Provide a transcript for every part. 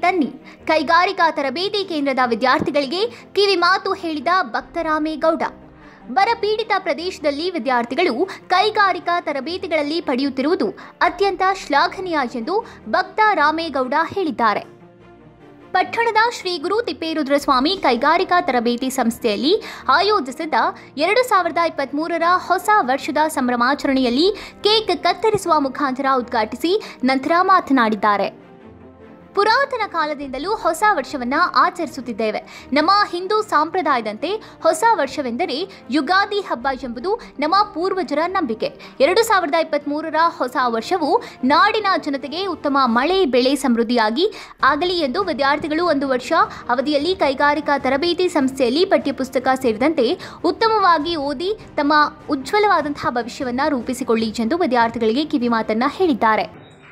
ತನ್ನಿ ಕೈಗಾರಿಕಾ ತರಬೇತಿ ಕೇಂದ್ರದ ವಿದ್ಯಾರ್ಥಿಗಳಿಗೆ ಕಿವಿ ಮಾತು ಹೇಳಿದ ಭಕ್ತರಾಮೇಗೌಡ ಬರಪೀಡಿತ ಪ್ರದೇಶದಲ್ಲಿ ವಿದ್ಯಾರ್ಥಿಗಳು ಕೈಗಾರಿಕಾ ತರಬೇತಿಗಳಲ್ಲಿ ಪಡೆಯುತ್ತಿರುವುದು ಅತ್ಯಂತ ಶ್ಲಾಘನೀಯ ಎಂದು ಭಕ್ತ ರಾಮೇಗೌಡ ಹೇಳಿದ್ದಾರೆ ಪಟ್ಟಣದ ಶ್ರೀ ಗುರು ತಿಪ್ಪೇರುದ್ರಸ್ವಾಮಿ ಕೈಗಾರಿಕಾ ತರಬೇತಿ ಸಂಸ್ಥೆಯಲ್ಲಿ ಆಯೋಜಿಸಿದ್ದ ಎರಡು ಸಾವಿರದ ಇಪ್ಪತ್ಮೂರರ ಹೊಸ ವರ್ಷದ ಸಂಭ್ರಮಾಚರಣೆಯಲ್ಲಿ ಕೇಕ್ ಕತ್ತರಿಸುವ ಮುಖಾಂತರ ಉದ್ಘಾಟಿಸಿ ನಂತರ ಮಾತನಾಡಿದ್ದಾರೆ ಪುರಾತನ ಕಾಲದಿಂದಲೂ ಹೊಸ ವರ್ಷವನ್ನ ಆಚರಿಸುತ್ತಿದ್ದೇವೆ ನಮ್ಮ ಹಿಂದೂ ಸಂಪ್ರದಾಯದಂತೆ ಹೊಸ ವರ್ಷವೆಂದರೆ ಯುಗಾದಿ ಹಬ್ಬ ಎಂಬುದು ನಮ್ಮ ಪೂರ್ವಜರ ನಂಬಿಕೆ ಎರಡು ಸಾವಿರದ ಇಪ್ಪತ್ತ್ಮೂರರ ಹೊಸ ವರ್ಷವು ನಾಡಿನ ಜನತೆಗೆ ಉತ್ತಮ ಮಳೆ ಬೆಳೆ ಸಮೃದ್ಧಿಯಾಗಿ ಆಗಲಿ ಎಂದು ವಿದ್ಯಾರ್ಥಿಗಳು ಒಂದು ವರ್ಷ ಅವಧಿಯಲ್ಲಿ ಕೈಗಾರಿಕಾ ತರಬೇತಿ ಸಂಸ್ಥೆಯಲ್ಲಿ ಪಠ್ಯಪುಸ್ತಕ ಸೇರಿದಂತೆ ಉತ್ತಮವಾಗಿ ಓದಿ ತಮ್ಮ ಉಜ್ವಲವಾದಂತಹ ಭವಿಷ್ಯವನ್ನ ರೂಪಿಸಿಕೊಳ್ಳಿ ಎಂದು ವಿದ್ಯಾರ್ಥಿಗಳಿಗೆ ಕಿವಿಮಾತನ್ನ ಹೇಳಿದ್ದಾರೆ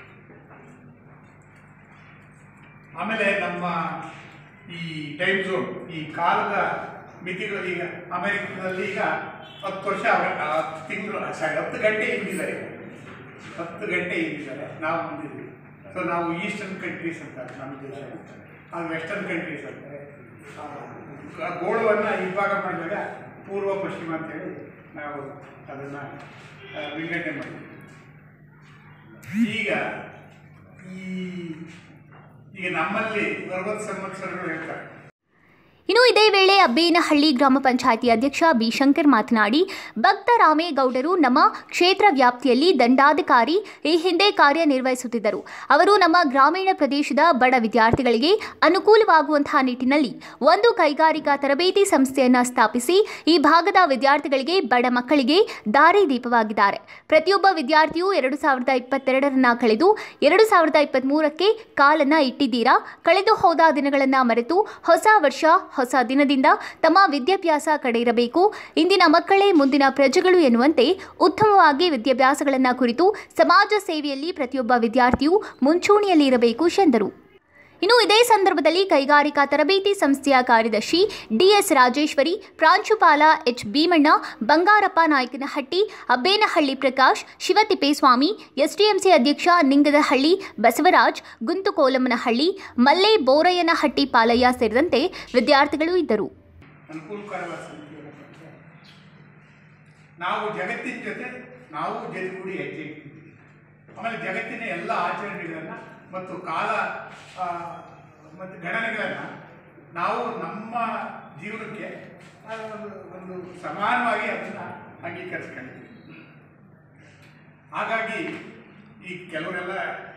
ಆಮೇಲೆ ನಮ್ಮ ಈ ಟೈಮ್ ಝೋನ್ ಈ ಕಾಲದ ಮಿತಿಗಳು ಈಗ ಅಮೆರಿಕದಲ್ಲಿ ಈಗ ಹತ್ತು ವರ್ಷ ಅವ- ಹತ್ತು ತಿಂಗಳು ಸಾರಿ ಹತ್ತು ಗಂಟೆ ಹಿಂದಿದ್ದಾರೆ ಹತ್ತು ಗಂಟೆ ಹಿಂದಿದ್ದಾರೆ ನಾವು ಮುಂದಿದ್ವಿ ಸೊ ನಾವು ಈಸ್ಟರ್ನ್ ಕಂಟ್ರೀಸ್ ಅಂತಾರೆ ನಮ್ಮ ದೇಶ ಅದು ವೆಸ್ಟರ್ನ್ ಕಂಟ್ರೀಸ್ ಅಂತಾರೆ ಆ, ಗೋಳವನ್ನು ವಿಭಾಗ ಮಾಡಿದಾಗ ಪೂರ್ವ ಪಶ್ಚಿಮ ಅಂತೇಳಿ ನಾವು ಅದನ್ನು ವಿಂಗಡಣೆ ಮಾಡಿದ್ವಿ ಈಗ ಈ ಈಗ ನಮ್ಮಲ್ಲಿ ಅರವತ್ತು ಸಂವತ್ಸರಗಳು ಹೇಳ್ತಾರೆ ಇನ್ನು ಇದೇ ವೇಳೆ ಅಬ್ಬೇನಹಳ್ಳಿ ಗ್ರಾಮ ಪಂಚಾಯಿತಿ ಅಧ್ಯಕ್ಷ ಬಿ ಶಂಕರ್ ಮಾತನಾಡಿ ಭಕ್ತ ರಾಮೇಗೌಡರು ನಮ್ಮ ಕ್ಷೇತ್ರ ವ್ಯಾಪ್ತಿಯಲ್ಲಿ ದಂಡಾಧಿಕಾರಿ ಈ ಹಿಂದೆ ಕಾರ್ಯನಿರ್ವಹಿಸುತ್ತಿದ್ದರು ಅವರು ನಮ್ಮ ಗ್ರಾಮೀಣ ಪ್ರದೇಶದ ಬಡ ವಿದ್ಯಾರ್ಥಿಗಳಿಗೆ ಅನುಕೂಲವಾಗುವಂತಹ ನಿಟ್ಟಿನಲ್ಲಿ ಒಂದು ಕೈಗಾರಿಕಾ ತರಬೇತಿ ಸಂಸ್ಥೆಯನ್ನು ಸ್ಥಾಪಿಸಿ ಈ ಭಾಗದ ವಿದ್ಯಾರ್ಥಿಗಳಿಗೆ ಬಡ ಮಕ್ಕಳಿಗೆ ದಾರಿದೀಪವಾಗಿದ್ದಾರೆ ಪ್ರತಿಯೊಬ್ಬ ವಿದ್ಯಾರ್ಥಿಯು ಎರಡು ಸಾವಿರದ ಇಪ್ಪತ್ತೆರಡರನ್ನ ಕಳೆದು ಎರಡು ಸಾವಿರದ ಇಪ್ಪತ್ತ್ಮೂರಕ್ಕೆ ಕಾಲನ್ನ ಇಟ್ಟಿದ್ದೀರಾ ಕಳೆದು ಹೋದ ದಿನಗಳನ್ನ ಮರೆತು ಹೊಸ ವರ್ಷ ಹೊಸ ದಿನದಿಂದ ತಮ್ಮ ವಿದ್ಯಾಭ್ಯಾಸ ಕಡೆ ಇರಬೇಕು ಇಂದಿನ ಮಕ್ಕಳೇ ಮುಂದಿನ ಪ್ರಜೆಗಳು ಎನ್ನುವಂತೆ ಉತ್ತಮವಾಗಿ ವಿದ್ಯಾಭ್ಯಾಸಗಳನ್ನು ಕುರಿತು ಸಮಾಜ ಸೇವೆಯಲ್ಲಿ ಪ್ರತಿಯೊಬ್ಬ ವಿದ್ಯಾರ್ಥಿಯು ಮುಂಚೂಣಿಯಲ್ಲಿ ಇರಬೇಕು ಎಂದರು ಇನ್ನು ಇದೇ ಸಂದರ್ಭದಲ್ಲಿ ಕೈಗಾರಿಕಾ ತರಬೇತಿ ಸಂಸ್ಥೆಯ ಕಾರ್ಯದರ್ಶಿ ಡಿಎಸ್ ರಾಜೇಶ್ವರಿ ಪ್ರಾಂಶುಪಾಲ ಎಚ್ ಭೀಮಣ್ಣ ಬಂಗಾರಪ್ಪ ನಾಯಕನಹಟ್ಟಿ ಅಬ್ಬೇನಹಳ್ಳಿ ಪ್ರಕಾಶ್ ಶಿವತಿಪ್ಪೇಸ್ವಾಮಿ ಎಸ್ಡಿಎಂಸಿ ಅಧ್ಯಕ್ಷ ನಿಂಗದಹಳ್ಳಿ ಬಸವರಾಜ್ ಗುಂತುಕೋಲಮ್ಮನಹಳ್ಳಿ ಮಲ್ಲೆ ಬೋರಯ್ಯನಹಟ್ಟಿ ಪಾಲಯ್ಯ ಸೇರಿದಂತೆ ವಿದ್ಯಾರ್ಥಿಗಳು ಇದ್ದರು ಅನುಕೂಲಕರವಾದ ಸಂಖ್ಯೆಗಳ ಬಗ್ಗೆ ನಾವು ಜಗತ್ತಿನ ಜೊತೆ ನಾವು ಜೊತೆಗೂಡಿ ಹೆಜ್ಜೆ ಇಟ್ಟಿದ್ದೀವಿ ಆಮೇಲೆ ಜಗತ್ತಿನ ಎಲ್ಲ ಆಚರಣೆಗಳನ್ನು ಮತ್ತು ಕಾಲ ಆ, ಮತ್ತು ಗಣನೆಗಳನ್ನು ನಾವು ನಮ್ಮ ಜೀವನಕ್ಕೆ ಆ, ಒಂದು ಒಂದು ಸಮಾನವಾಗಿ ಅದನ್ನು ಅಂಗೀಕರಿಸ್ಕೊಂಡಿದ್ದೀವಿ ಹಾಗಾಗಿ ಈ ಕೆಲವರೆಲ್ಲ